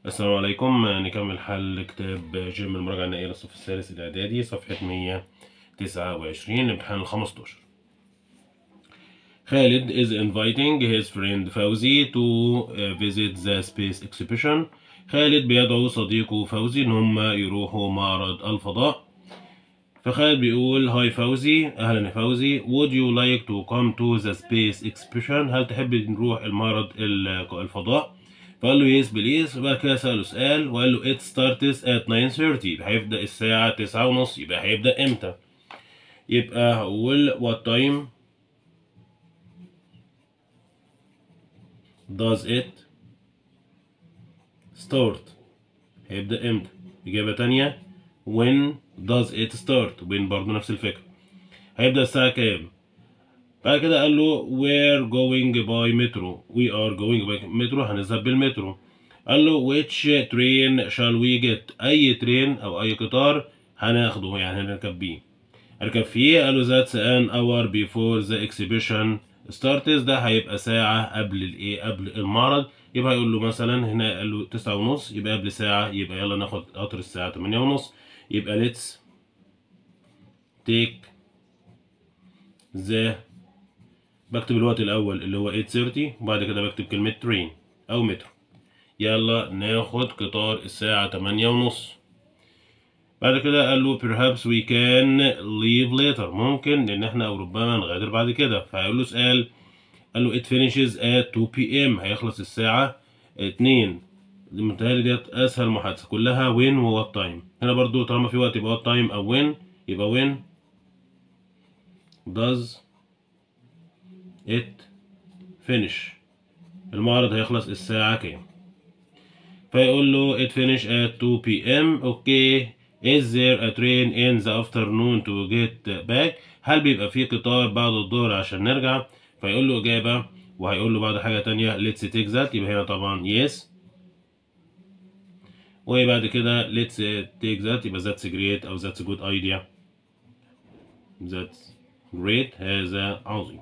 السلام عليكم نكمل حل كتاب جيم المراجعة النهائية للصف الثالث الإعدادي صفحة 129 امتحان ال 15 خالد is inviting his friend فوزي to uh, visit the space exhibition خالد بيدعو صديقه فوزي إن هم يروحوا معرض الفضاء فخالد بيقول هاي فوزي أهلا يا فوزي would you like to come to the space exhibition هل تحب نروح المعرض الفضاء فقال له يس بليز وبعد كده سأله سؤال وقال له it starts at 9:30 يبقى هيبدأ الساعة تسعة ونص يبقى هيبدأ امتى؟ يبقى هقول what time does it start هيبدأ امتى؟ إجابة تانية when does it start when برضه نفس الفكرة هيبدأ الساعة كام؟ بعد كده قال له we're going by metro we are going by metro هنذهب بالمترو قال له which train shall we get أي ترين أو أي قطار هناخده يعني هنركب بيه أركب فيه قال له that's an hour before the exhibition starts ده هيبقى ساعة قبل الإيه قبل المعرض يبقى يقول له مثلا هنا قال له تسعة ونص يبقى قبل ساعة يبقى يلا ناخد قطر الساعة تمانية ونص يبقى let's take the بكتب الوقت الأول اللي هو 8:30 وبعد كده بكتب كلمة ترين أو مترو يلا ناخد قطار الساعة تمانية ونص بعد كده قال له perhaps we can leave later ممكن إن إحنا أو ربما نغادر بعد كده فهيقول له سؤال قال له it finishes at 2 p.m. هيخلص الساعة 2 متهيألي ديت أسهل محادثة كلها when و what time هنا برضو طالما في وقت يبقى what time أو when يبقى when does it finish المعرض هيخلص الساعة كام فيقول له it finish at 2 p.m. اوكي is there a train in the afternoon to get back هل بيبقى في قطار بعد الظهر عشان نرجع فيقول له إجابة وهيقول له بعد حاجة تانية let's take that يبقى هنا طبعا yes وبعد كده let's take that يبقى that's great أو that's a good idea that's great هذا عظيم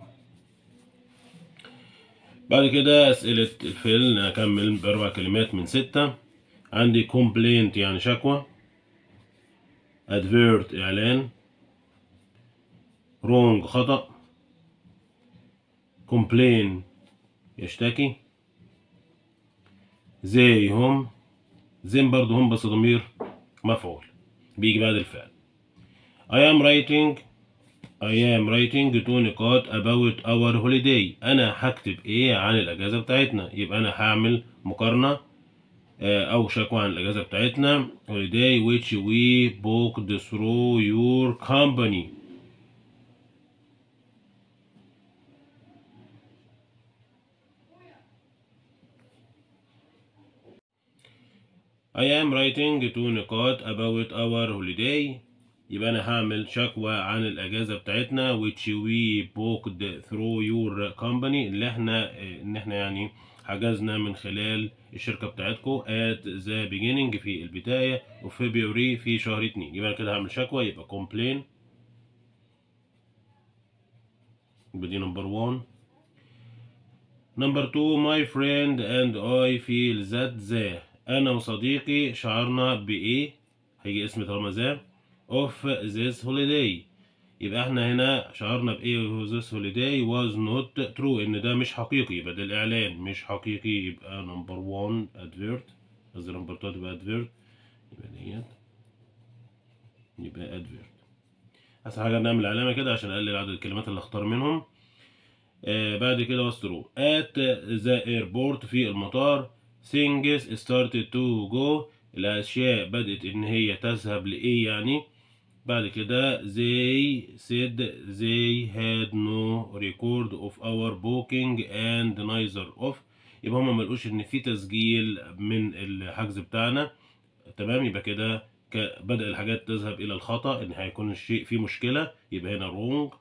بعد كده أسئلة الفيل أكمل بأربع كلمات من ستة عندي complaint يعني شكوى advert إعلان wrong خطأ complain يشتكي زي هم زين برضو هم بس ضمير مفعول بيجي بعد الفعل I am writing I am writing two نقاط about our holiday أنا هكتب إيه عن الأجازة بتاعتنا يبقى أنا هعمل مقارنة أو شكوى عن الأجازة بتاعتنا holiday which we booked through your company I am writing two نقاط about our holiday يبقى انا هعمل شكوى عن الاجازه بتاعتنا which we booked through your company اللي احنا ان احنا يعني حجزنا من خلال الشركه بتاعتكم at the beginning في البدايه of February في شهر اتنين يبقى انا كده هعمل شكوى يبقى complain يبقى دي نمبر 1 نمبر 2 my friend and I feel that the انا وصديقي شعرنا بايه هيجي اسم طالما ذا of this holiday يبقى احنا هنا شعرنا بايه this holiday was not true ان ده مش حقيقي يبقى ده الاعلان مش حقيقي يبقى نمبر 1 advert قصدي نمبر 2 تبقى advert يبقى ديت يبقى advert اسهل حاجه نعمل علامه كده عشان اقلل عدد الكلمات اللي اختار منهم آه بعد كده was true at the airport في المطار things started to go الاشياء بدأت ان هي تذهب لايه يعني بعد كده they said they had no record of our booking and neither of يبقى هما ملقوش ان في تسجيل من الحجز بتاعنا تمام يبقى كده بدأ الحاجات تذهب الى الخطأ ان هيكون الشيء فيه مشكلة يبقى هنا wrong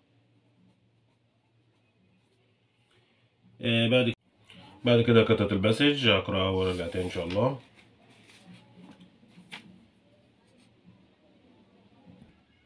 آه بعد بعد كده قطعة الباسج هقراها وارجع تاني ان شاء الله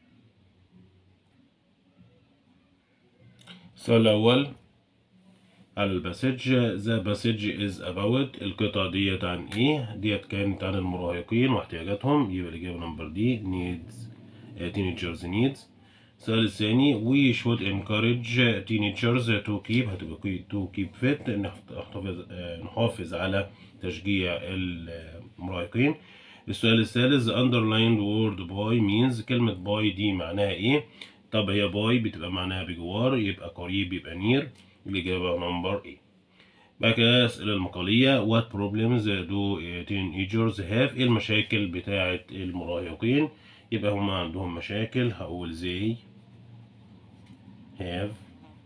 السؤال الأول على الباسج ذا باسج از about القطعة ديت عن ايه ديت كانت عن المراهقين واحتياجاتهم يبقى الإجابة نمبر دي needs uh, teenagers needs السؤال الثاني we should encourage teenagers to keep هتبقى كي- to keep fit نحتفظ آه، نحافظ على تشجيع المراهقين السؤال الثالث the underlined word boy means كلمة boy دي معناها ايه طب هي boy بتبقى معناها بجوار يبقى قريب يبقى near الإجابة نمبر ايه بعد كده الأسئلة المقالية what problems do teenagers have ايه المشاكل بتاعة المراهقين يبقى هما عندهم مشاكل هقول they have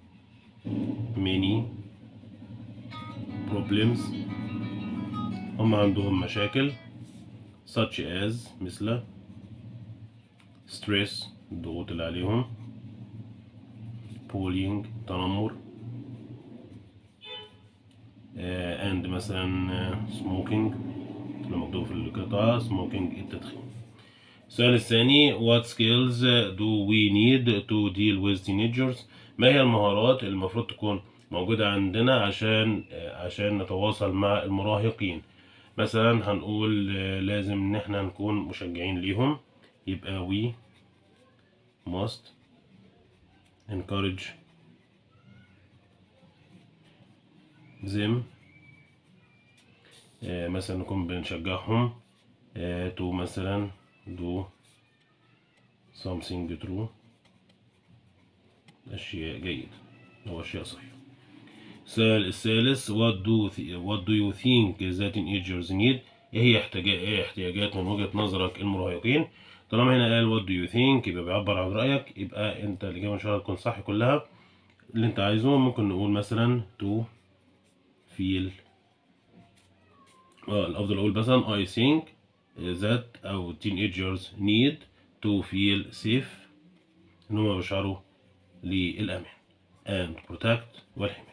many problems هم عندهم مشاكل such as مثل stress الضغوط اللي عليهم bullying تنمر آه، and مثلا آه، smoking اللي مكتوب في القطعة smoking التدخين السؤال الثاني what skills do we need to deal with teenagers ما هي المهارات اللي المفروض تكون موجودة عندنا عشان عشان نتواصل مع المراهقين مثلا هنقول آه، لازم ان احنا نكون مشجعين ليهم يبقى we must encourage them آه، مثلا نكون بنشجعهم آه، to مثلا do something true أشياء جيدة أو أشياء صحيحة السؤال الثالث what do what do you think that teenagers need إيه هي احتياجات إيه احتياجات من وجهة نظرك المراهقين طالما هنا قال what do you think يبقى بيعبر عن رأيك يبقى أنت الإجابة إن شاء الله تكون صح كلها اللي أنت عايزه ممكن نقول مثلا to feel اه الأفضل أقول مثلا I think that أو teenagers need to feel safe إن هم يشعروا للأمان and protect والحماية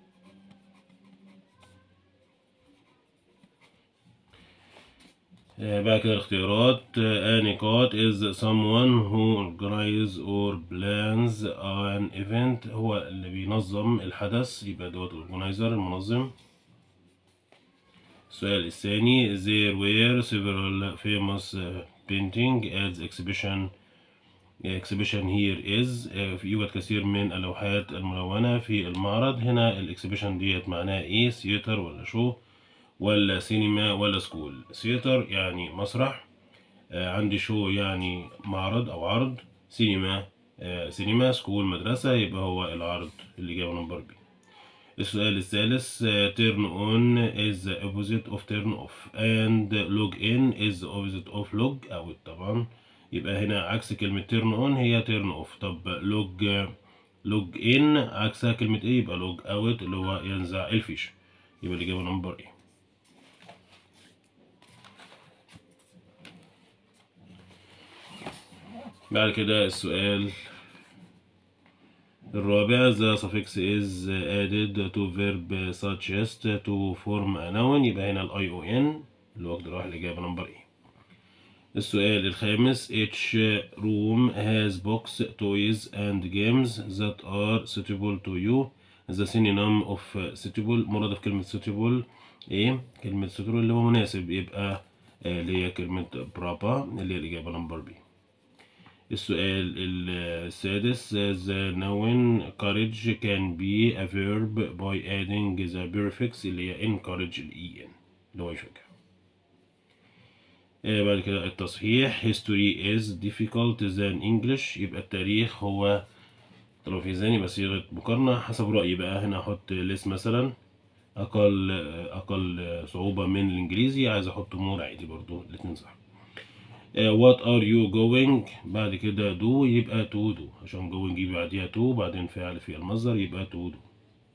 آه، بعد كده الاختيارات آه، نقاط is someone who organize or plans an event هو اللي بينظم الحدث يبقى دوت organizer المنظم السؤال الثاني there were several famous uh, painting at the exhibition exhibition here is آه، يوجد كثير من اللوحات الملونة في المعرض هنا الاكسبيشن ديت معناها ايه سيتر ولا شو ولا سينما ولا سكول سيتر يعني مسرح آه، عندي شو يعني معرض او عرض سينما آه، سينما سكول مدرسة يبقى هو العرض اللي جاي نمبر بي السؤال الثالث آه، turn on is the opposite of turn off and log in is the opposite of log out طبعا يبقى هنا عكس كلمة turn on هي turn off طب log log in عكسها كلمة ايه يبقى log out اللي هو ينزع الفيش يبقى الإجابة نمبر ايه بعد كده السؤال الرابع the suffix is added to verb such as to form a noun يبقى هنا ال ION اللي هو أقدر أروح الإجابة نمبر إيه السؤال الخامس each room has books toys and games that are suitable to you the synonym of suitable مرادف كلمة suitable إيه كلمة suitable اللي هو مناسب يبقى آه، اللي هي كلمة برابا اللي هي الإجابة نمبر بي السؤال السادس the noun courage can be a verb by adding the prefix اللي هي encourage ال en اللي هو يشجع آه، بعد كده التصحيح history is difficult than English يبقى التاريخ هو تلفزيوني بصيغة مقارنة حسب رأيي بقى هنا أحط less مثلا أقل أقل صعوبة من الإنجليزي عايز أحط more عادي برضو الاتنين صح آه، what are you going بعد كده do يبقى to do عشان going يجي بعديها to بعدين فعل في المصدر يبقى to do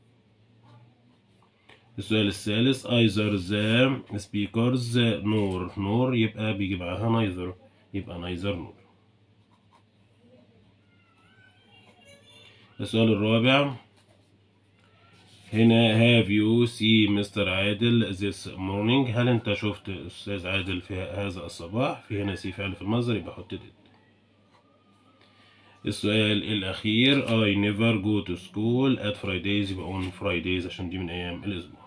السؤال الثالث either the speakers nor nor يبقى بيجي معاها neither يبقى neither nor السؤال الرابع هنا have you seen مستر عادل this morning هل انت شفت استاذ عادل في هذا الصباح في هنا سي فعل في المصدر يبقى حط did السؤال الأخير I never go to school at Fridays يبقى on Fridays عشان دي من أيام الأسبوع